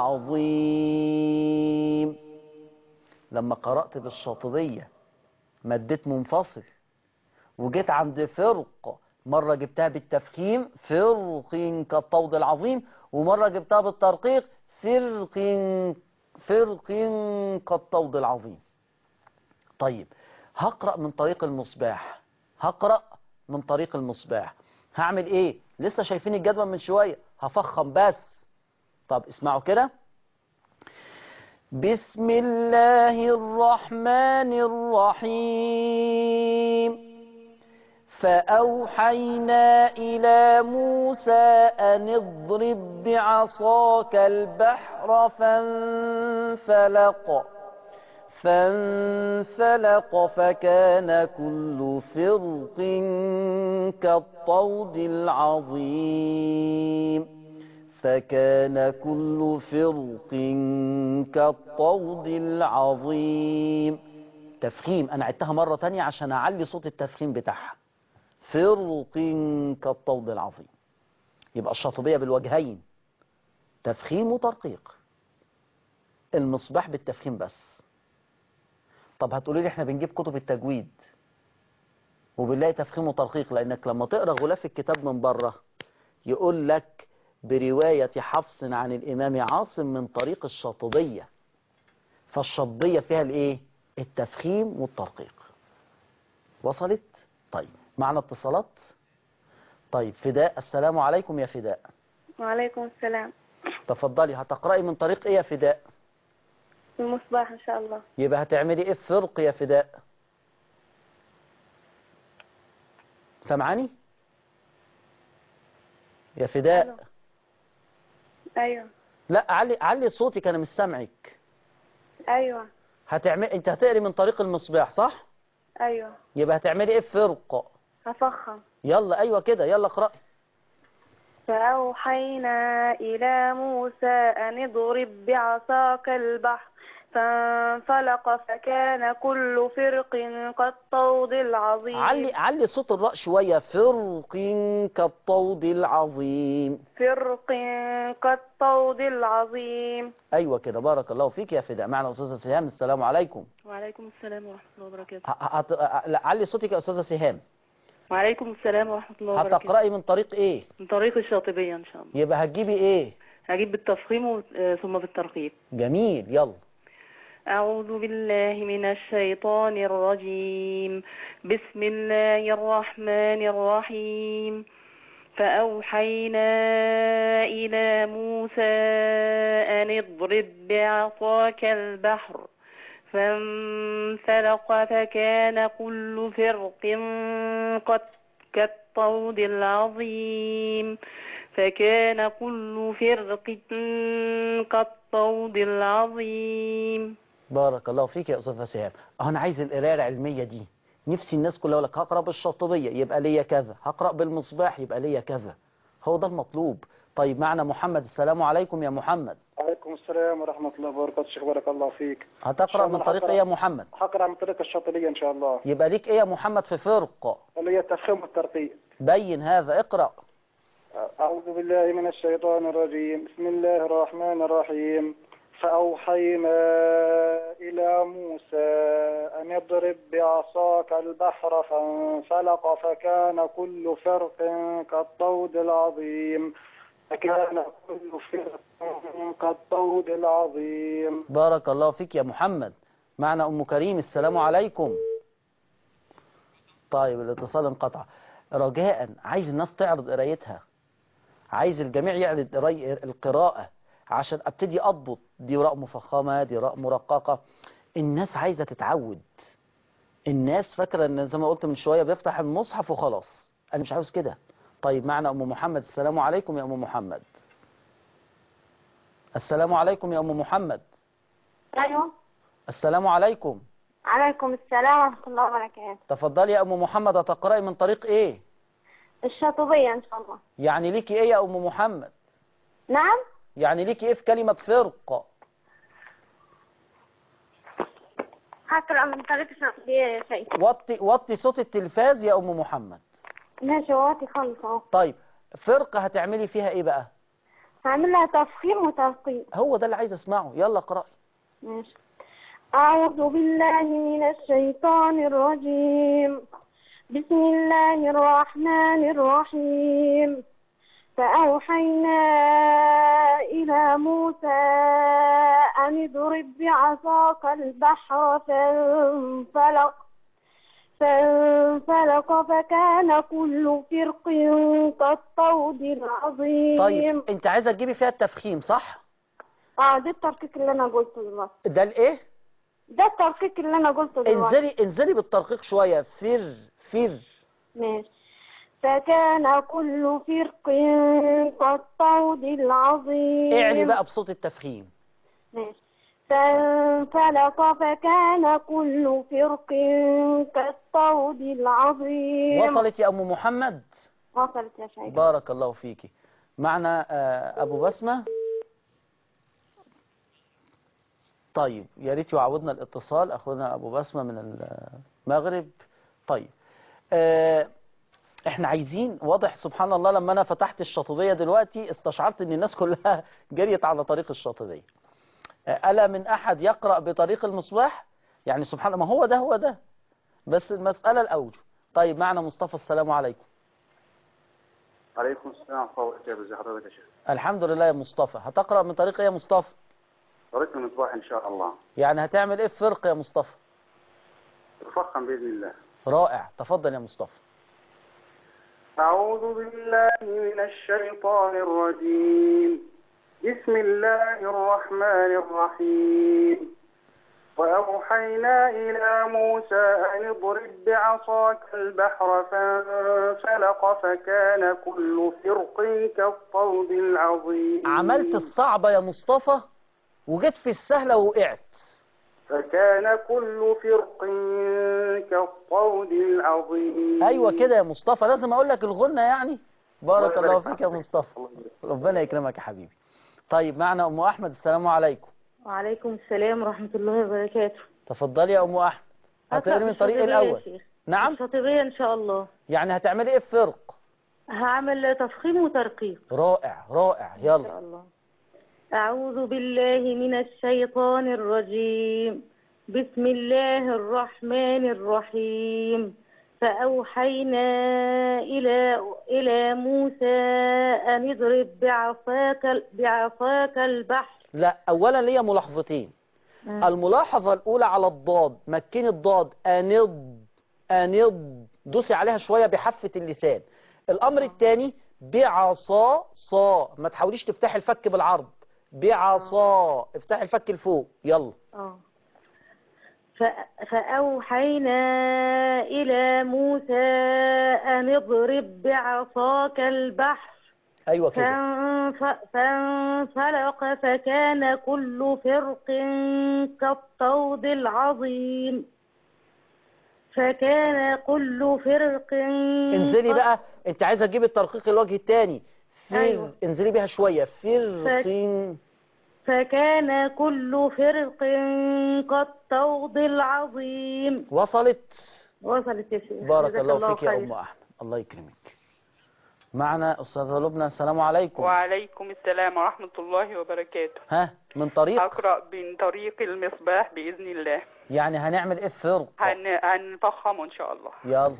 العظيم لما قرأت بالشاطبية مديت منفصل وجيت عند فرق مرة جبتها بالتفخيم فرق كالطود العظيم ومرة جبتها بالترقيق فرق فرق كالطود العظيم طيب هقرأ من طريق المصباح هقرأ من طريق المصباح هعمل ايه لسه شايفين الجدول من شوية هفخم بس طب اسمعوا كده بسم الله الرحمن الرحيم فأوحينا إلى موسى أن اضرب بعصاك البحر فانفلق فانفلق فكان كل فرق كالطود العظيم فكان كل فرق كالطود العظيم تفخيم أنا عدتها مرة تانية عشان أعلي صوت التفخيم بتاعها فرق كالطود العظيم يبقى الشاطبية بالوجهين تفخيم وترقيق المصباح بالتفخيم بس طب هتقولي لي احنا بنجيب كتب التجويد وبنلاقي تفخيم وترقيق لانك لما تقرا غلاف الكتاب من بره يقول لك برواية حفص عن الإمام عاصم من طريق الشاطبية فالشاطبية فيها الايه التفخيم والترقيق وصلت طيب معنا اتصالات طيب فداء السلام عليكم يا فداء وعليكم السلام تفضلي هتقرأي من طريق ايه يا فداء المصباح إن شاء الله يبقى هتعملي ايه في فرق يا فداء سامعاني يا فداء أيوة لا علي علي صوتك انا مش سامعك أيوة هتعمل انت هتقري من طريق المصباح صح أيوة يبقى هتعملي ايه في فرق هفخم يلا ايوه كده يلا اقرأي فأوحينا إلى موسى أن اضرب بعصاك البحر فانفلق فكان كل فرق كالطود العظيم علي علي صوت الراء شويه فرق كالطود العظيم فرق كالطود العظيم ايوه كده بارك الله فيك يا فداء معنا استاذه سهام السلام عليكم وعليكم السلام ورحمة الله وبركاته ه- هت... لا علي صوتك يا استاذه سهام وعليكم السلام ورحمة الله وبركاته هتقرأي من طريق ايه من طريق الشاطبية إن شاء الله يبقى هتجيبي ايه هجيب بالتفخيم و- آه، ثم بالترقيق جميل يلا أعوذ بالله من الشيطان الرجيم بسم الله الرحمن الرحيم فأوحينا إلى موسى أن اضرب بعصاك البحر فانفلق فكان كل فرق قد كالطود العظيم فكان كل فرق كالطود العظيم بارك الله فيك يا استاذه سهام اهو انا عايز القرايه العلميه دي نفسي الناس كلها يقول لك هقرا بالشاطبيه يبقى ليا كذا هقرا بالمصباح يبقى ليا كذا هو ده المطلوب طيب معنا محمد السلام عليكم يا محمد وعليكم السلام ورحمة الله وبركاته شيخ بارك الله فيك هتقرا من طريق ايه يا محمد هقرأ من طريق الشاطبية إن شاء الله يبقى ليك ايه يا محمد في فرق اللي هي التفخيم والترقيق بين هذا اقرا أعوذ بالله من الشيطان الرجيم بسم الله الرحمن الرحيم فأوحينا إلى موسى أن اضرب بعصاك البحر فانفلق فكان كل فرق كالطود العظيم فكان كل فرق كالطود العظيم بارك الله فيك يا محمد معنا ام كريم السلام عليكم طيب الاتصال انقطع رجاء عايز الناس تعرض قرايتها عايز الجميع يعرض قراي- القراءة عشان ابتدي اضبط دي راء مفخمة دي راء مرققة الناس عايزة تتعود الناس فاكرة ان زي ما قلت من شوية بيفتح المصحف وخلاص انا مش عاوز كده طيب معنا ام محمد السلام عليكم يا ام محمد السلام عليكم يا ام محمد ايوه السلام عليكم عليكم السلام ورحمة الله وبركاته تفضلي يا ام محمد هتقرأي من طريق ايه الشاطبية ان شاء الله يعني ليكي ايه يا ام محمد نعم يعني ليكي ايه في كلمة فرق هقرأ من طريق الشاطبية يا شيخ وطي وطي صوت التلفاز يا ام محمد ماشي واطي خالص اهو طيب فرقة هتعملي فيها ايه بقى هعمل لها تفخيم وترقيق هو ده اللي عايز اسمعه يلا اقرأي ماشي أعوذ بالله من الشيطان الرجيم بسم الله الرحمن الرحيم فأوحينا إلى موسى أن اضرب بعصاك البحر فانفلق فانفلق فكان كل فرق كالطود العظيم طيب انت عايزه تجيبي فيها التفخيم صح اه ده الترقيق اللي انا قلته دلوقتي ده الايه ده الترقيق اللي انا قلته دلوقتي انزلي انزلي بالترقيق شويه فر فر ماشي فكان كل فرق كالطود العظيم اعلي بقى بصوت التفخيم ماشي فانفلق فكان كل فرق كالطود العظيم وصلت يا ام محمد وصلت يا شيخ بارك الله فيكي معنا آه، ابو بسمه طيب يا ريت يعودنا الاتصال اخونا ابو بسمه من المغرب طيب آه، احنا عايزين واضح سبحان الله لما انا فتحت الشاطبيه دلوقتي استشعرت ان الناس كلها جريت على طريق الشاطبيه آه، الا من احد يقرا بطريق المصباح يعني سبحان الله ما هو ده هو ده بس المساله الاوجه طيب معنا مصطفى السلام عليكم عليكم السلام ورحمة الله وبركاته ازي حضرتك يا شيخ الحمد لله يا مصطفى هتقرا من طريق ايه يا مصطفى طريق المصباح ان شاء الله يعني هتعمل ايه في فرق يا مصطفى تفخم باذن الله رائع تفضل يا مصطفى أعوذ بالله من الشيطان الرجيم بسم الله الرحمن الرحيم وأوحينا إلى موسى أن اضرب بعصاك البحر فانفلق فكان كل فرق كالطود العظيم عملت الصعبة يا مصطفى وجيت في السهلة ووقعت فكان كل فرق كالطود العظيم ايوه كده يا مصطفى لازم اقول لك الغنة يعني بارك الله الله يبارك فيك يا مصطفى ربنا يكرمك يا حبيبي طيب معنا ام احمد السلام عليكم وعليكم السلام ورحمة الله وبركاته تفضلي يا ام احمد هتقري من طريق الشاطبية يا الاول شيخ. نعم الشاطبية إن شاء الله يعني هتعملي ايه في فرق هعمل تفخيم وترقيق رائع رائع إن يلا شاء الله أعوذ بالله من الشيطان الرجيم بسم الله الرحمن الرحيم فأوحينا إلى إلى موسى أن اضرب بعصاك بعصاك البحر لا اولا ليا ملاحظتين الملاحظة الأولى على الضاد مكين الضاد أنض أنض دوسي عليها شوية بحافة اللسان الأمر الثاني بعصا صا ما تحاوليش تفتحي الفك بالعرض بعصا افتحي الفك لفوق يلا آه. ف- فأوحينا إلى موسى أن اضرب بعصاك البحر أيوة كده فانف- فانفلق فكان كل فرق كالطود العظيم فكان كل فرق انزلي بقى انت عايزة تجيبي الترقيق الوجه الثاني أيوة. انزلي بيها شوية فرق فكان كل فرق كالطود العظيم وصلت وصلت يا شيخ بارك جزاك الله فيك يا خير. أم أحمد الله يكرمك معنا أستاذة لبنى السلام عليكم وعليكم السلام ورحمة الله وبركاته ها من طريق أقرأ من طريق المصباح بإذن الله يعني هنعمل ايه في فرق هن... هنفخمه إن شاء الله يلا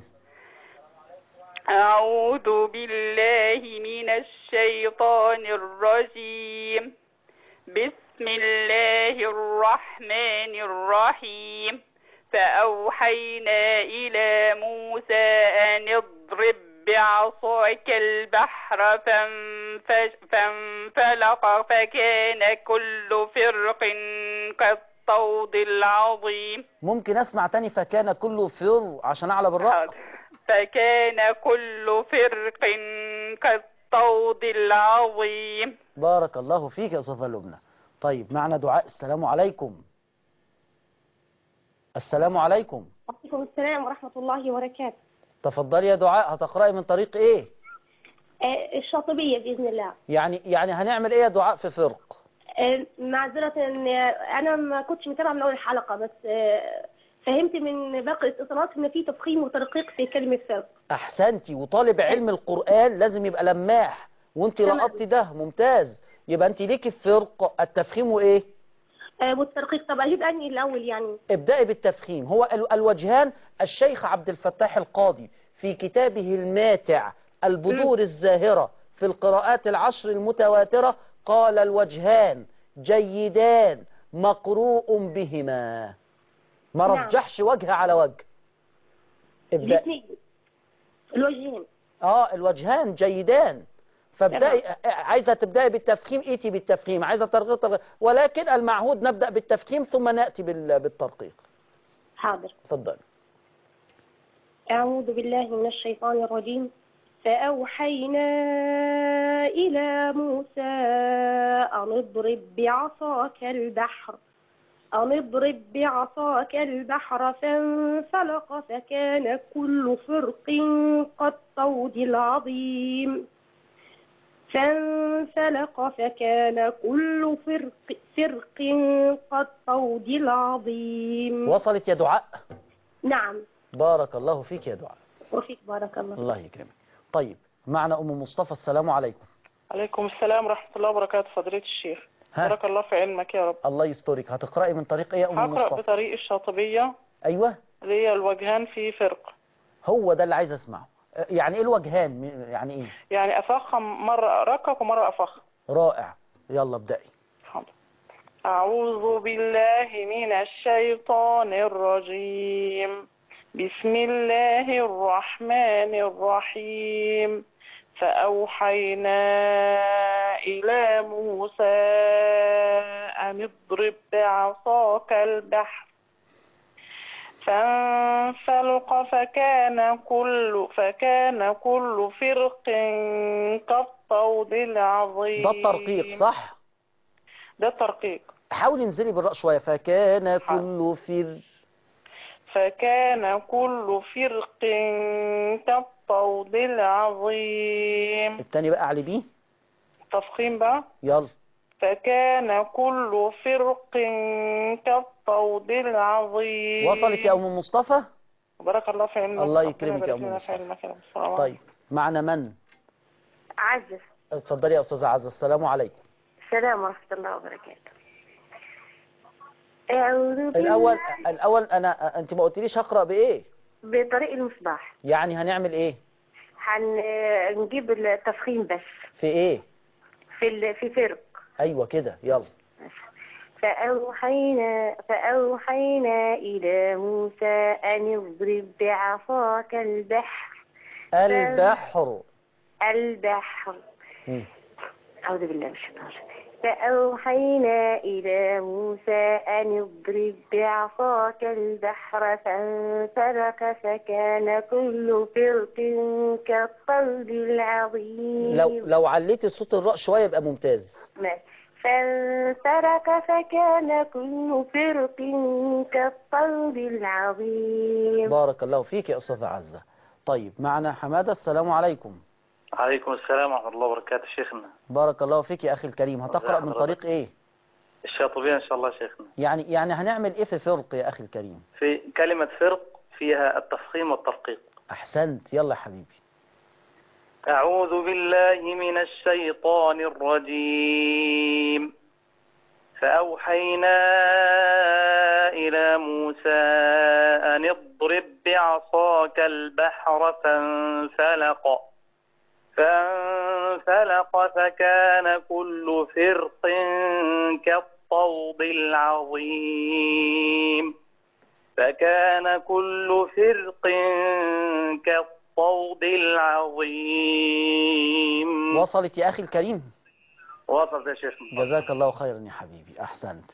أعوذ بالله من الشيطان الرجيم بسم الله الرحمن الرحيم فأوحينا إلى موسى أن اضرب بعصاك البحر فانفج فانفلق فكان كل فرق كالطود العظيم ممكن اسمع تاني فكان كله فر عشان اعلى بالرأس فكان كل فرق كالطود العظيم بارك الله فيك يا أستاذة لبنى طيب معنا دعاء السلام عليكم السلام عليكم وعليكم السلام ورحمة الله وبركاته تفضلي يا دعاء هتقرأي من طريق ايه آه، الشاطبية بإذن الله يعني يعني هنعمل ايه يا دعاء في فرق آه، معذرة إن أنا ما كنتش متابعة من أول الحلقة بس آه، فهمت من باقي الاتصالات إن في تفخيم وترقيق في كلمة فرق احسنتي وطالب علم القرآن لازم يبقى لماح وانت تمام. لقطتي ده ممتاز يبقى انت ليكي في فرق التفخيم وايه آه، والترقيق طب أجيب أنهي الأول يعني ابدأي بالتفخيم هو ال- الوجهان الشيخ عبد الفتاح القاضي في كتابه الماتع البذور الزاهرة في القراءات العشر المتواترة قال الوجهان جيدان مقروء بهما ما نعم. رجحش وجه على وجه ابدأ الاثنين الوجهين اه الوجهان جيدان فابدأي عايزة تبدأي بالتفخيم ايتي بالتفخيم عايزة ترغيب ترغيب ولكن المعهود نبدأ بالتفخيم ثم نأتي بال- بالترقيق حاضر اتفضل أعوذ بالله من الشيطان الرجيم فأوحينا إلى موسى أن اضرب بعصاك البحر أن اضرب بعصاك البحر فانفلق فكان كل فرق كالطود العظيم فانفلق فكان كل فرق فرق كالطود العظيم وصلت يا دعاء نعم بارك الله فيك يا دعاء وفيك بارك الله الله يكرمك طيب معنا أم مصطفى السلام عليكم عليكم السلام ورحمة الله وبركاته فضيلة الشيخ ها. بارك الله في علمك يا رب الله يسترك هتقرأي من طريق ايه يا أم هقرأ مصطفى بطريق الشاطبية أيوة اللي هي الوجهان في فرق هو ده اللي عايز أسمعه أه، يعني ايه الوجهان م- يعني ايه يعني أفخم مرة أرقق ومرة أفخم رائع يلا ابدأي أعوذ بالله من الشيطان الرجيم بسم الله الرحمن الرحيم فأوحينا إلى موسى أن اضرب بعصاك البحر فانفلق فكان كل فكان كل فرق كالطود العظيم ده الترقيق صح ده الترقيق حاولي انزلي بالراء شوية فكان كل فر فكان كل فرق كالطود العظيم التاني بقى علي بيه تفخيم بقى يلا فكان كل فرق كالطود العظيم وصلت يا أم مصطفى بارك الله في علمك الله ربنا يكرمك يا يبارك أم لنا في مصطفى. علمك يا رب. السلام طيب معنا من عزة اتفضلي يا أستاذة عزة السلام عليكم السلام ورحمة الله وبركاته أعوذ بالله الأول الأول أنا أنت ما قلتليش هقرأ بإيه بطريق المصباح يعني هنعمل إيه هنجيب التفخيم بس في إيه في ال- في فرق أيوة كده يلا فأوحينا فأوحينا إلى موسى أن اضرب بعصاك البحر البحر البحر مم. أعوذ بالله من الشيطان الرجيم فأوحينا إلى موسى أن اضرب بعصاك البحر فانفلق فكان كل فرق كالطود العظيم لو لو عليتي صوت الراء شوية يبقى ممتاز ماشي. فانفلق فكان كل فرق كالطود العظيم بارك الله فيك يا أستاذة عزة طيب معنا حمادة السلام عليكم عليكم السلام ورحمة الله وبركاته شيخنا بارك الله فيك يا أخي الكريم هتقرأ من طريق إيه الشاطبية إن شاء الله شيخنا يعني يعني هنعمل إيه في فرق يا أخي الكريم في كلمة فرق فيها التفخيم والترقيق أحسنت يلا يا حبيبي أعوذ بالله من الشيطان الرجيم فأوحينا إلى موسى أن اضرب بعصاك البحر فانفلق فانفلق فكان كل فرق كالطود العظيم فكان كل فرق كالطود العظيم وصلت يا أخي الكريم وصلت يا شيخنا جزاك الله خيرا يا حبيبي أحسنت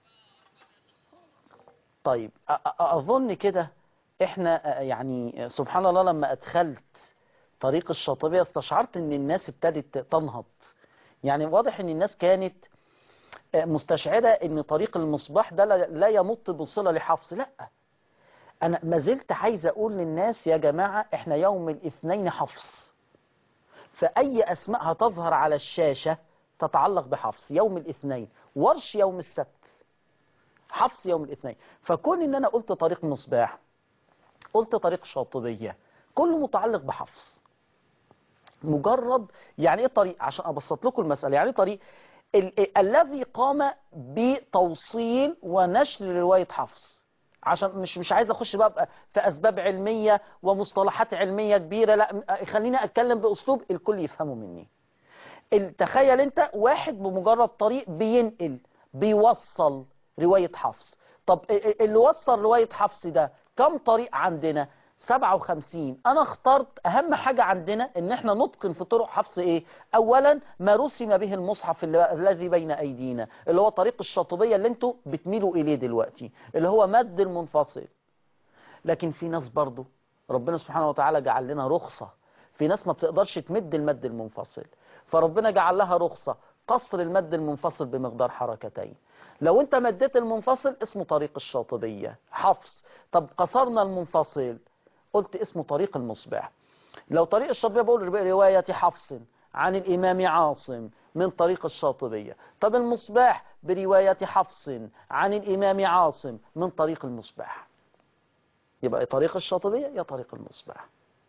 طيب أ- أ- أظن كده إحنا آه، يعني سبحان الله لما أدخلت طريق الشاطبية استشعرت إن الناس ابتدت تنهض يعني واضح إن الناس كانت آه، مستشعرة إن طريق المصباح ده لا- لا يمط بصلة لحفص لا أنا ما زلت عايز أقول للناس يا جماعة إحنا يوم الاثنين حفص فأي أسماء هتظهر على الشاشة تتعلق بحفص يوم الاثنين ورش يوم السبت حفص يوم الاثنين فكون ان انا قلت طريق مصباح قلت طريق شاطبية كله متعلق بحفص مجرد يعني ايه طريق عشان ابسط لكم المسألة يعني ايه طريق ال ال الذي قام بتوصيل ونشر رواية حفص عشان مش مش عايز اخش بقى بقى في اسباب علمية ومصطلحات علمية كبيرة لا م- خليني اتكلم باسلوب الكل يفهمه مني ال- تخيل انت واحد بمجرد طريق بينقل بيوصل رواية حفص طب ال- ال- اللي وصل رواية حفص ده كم طريق عندنا 57 انا اخترت اهم حاجة عندنا ان احنا نتقن في طرق حفظ ايه اولا ما رسم به المصحف اللي- الذي بين ايدينا اللي هو طريق الشاطبية اللي انتوا بتميلوا اليه دلوقتي اللي هو مد المنفصل لكن في ناس برضو ربنا سبحانه وتعالى جعل لنا رخصة في ناس ما بتقدرش تمد المد المنفصل فربنا جعل لها رخصة قصر المد المنفصل بمقدار حركتين لو انت مديت المنفصل اسمه طريق الشاطبية حفص طب قصرنا المنفصل قلت اسمه طريق المصباح لو طريق الشاطبية بقول رواية حفص عن الإمام عاصم من طريق الشاطبية طب المصباح برواية حفص عن الإمام عاصم من طريق المصباح يبقى يا طريق الشاطبية يا طريق المصباح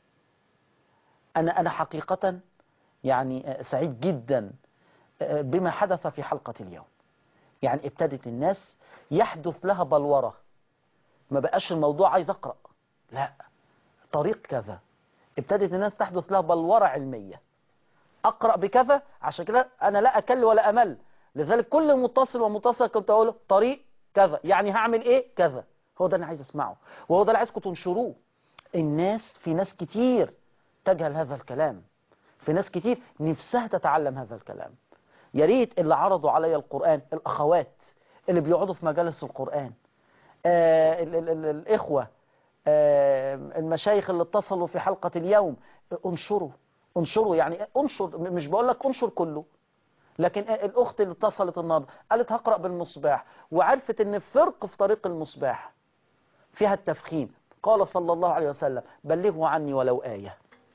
أنا أنا حقيقة يعني سعيد جدا بما حدث في حلقة اليوم يعني ابتدت الناس يحدث لها بلورة ما بقاش الموضوع عايز أقرأ لا طريق كذا ابتدت الناس تحدث لها بلورة علمية أقرأ بكذا عشان كده أنا لا أكل ولا أمل لذلك كل متصل ومتصل كنت أقوله طريق كذا يعني هعمل إيه كذا هو ده اللي عايز أسمعه وهو ده اللي عايزكم تنشروه الناس في ناس كتير تجهل هذا الكلام في ناس كتير نفسها تتعلم هذا الكلام يا ريت اللي عرضوا عليا القرآن الأخوات اللي بيقعدوا في مجالس القرآن آه ال ال ال الإخوة آه المشايخ اللي اتصلوا في حلقة اليوم انشروا انشروا يعني انشر مش بقول لك انشر كله لكن الأخت اللي اتصلت النهارده قالت هقرأ بالمصباح وعرفت ان فرق في طريق المصباح فيها التفخيم قال صلى الله عليه وسلم بلغوا عني ولو آية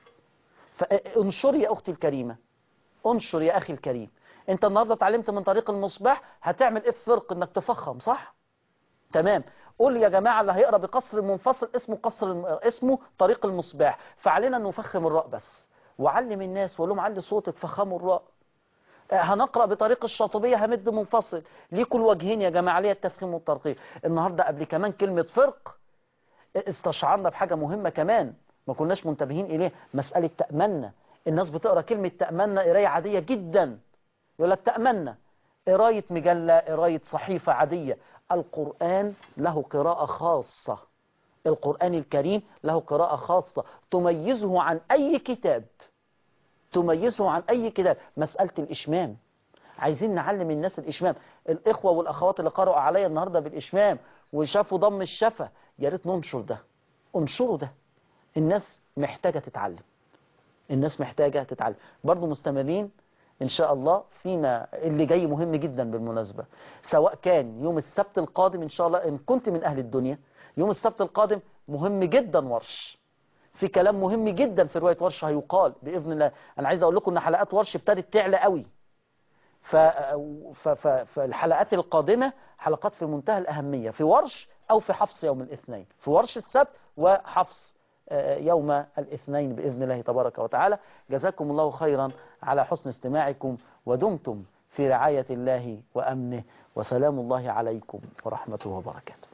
فانشر يا أختي الكريمة انشر يا أخي الكريم انت النهاردة اتعلمت من طريق المصباح هتعمل ايه الفرق انك تفخم صح تمام قول يا جماعة اللي هيقرأ بقصر المنفصل اسمه قصر الم... اسمه طريق المصباح فعلينا ان نفخم الراء بس وعلم الناس وقول لهم علي صوتك فخموا الراء آه، هنقرأ بطريق الشاطبية همد منفصل ليكوا الوجهين يا جماعة ليه التفخيم والترقيق النهاردة قبل كمان كلمة فرق استشعرنا بحاجة مهمة كمان ما كناش منتبهين إليه مسألة تأمنا الناس بتقرأ كلمة تأمنا قراية عادية جدا يقول لك تأمنا قراية مجلة قراية صحيفة عادية القرآن له قراءة خاصة القرآن الكريم له قراءة خاصة تميزه عن أي كتاب تميزه عن أي كتاب مسألة الإشمام عايزين نعلم الناس الإشمام الإخوة والأخوات اللي قرأوا عليا النهاردة بالإشمام وشافوا ضم الشفة يا ريت ننشر ده انشروا ده الناس محتاجة تتعلم الناس محتاجة تتعلم برضو مستمرين إن شاء الله فيما اللي جاي مهم جدا بالمناسبة سواء كان يوم السبت القادم إن شاء الله إن كنت من أهل الدنيا يوم السبت القادم مهم جدا ورش في كلام مهم جدا في رواية ورش هيقال بإذن الله أنا عايز أقول لكم أن حلقات ورش ابتدت تعلى قوي ف... ف... ف... فالحلقات القادمة حلقات في منتهى الأهمية في ورش أو في حفص يوم الاثنين في ورش السبت وحفص آه، يوم الاثنين بإذن الله تبارك وتعالى جزاكم الله خيرا على حسن استماعكم ودمتم في رعاية الله وأمنه وسلام الله عليكم ورحمته وبركاته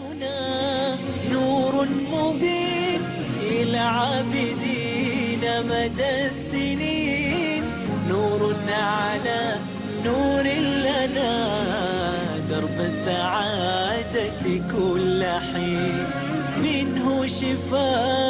نور مبين إلى عابدين مدى السنين نور على نور لنا درب السعادة كل حين منه شفاء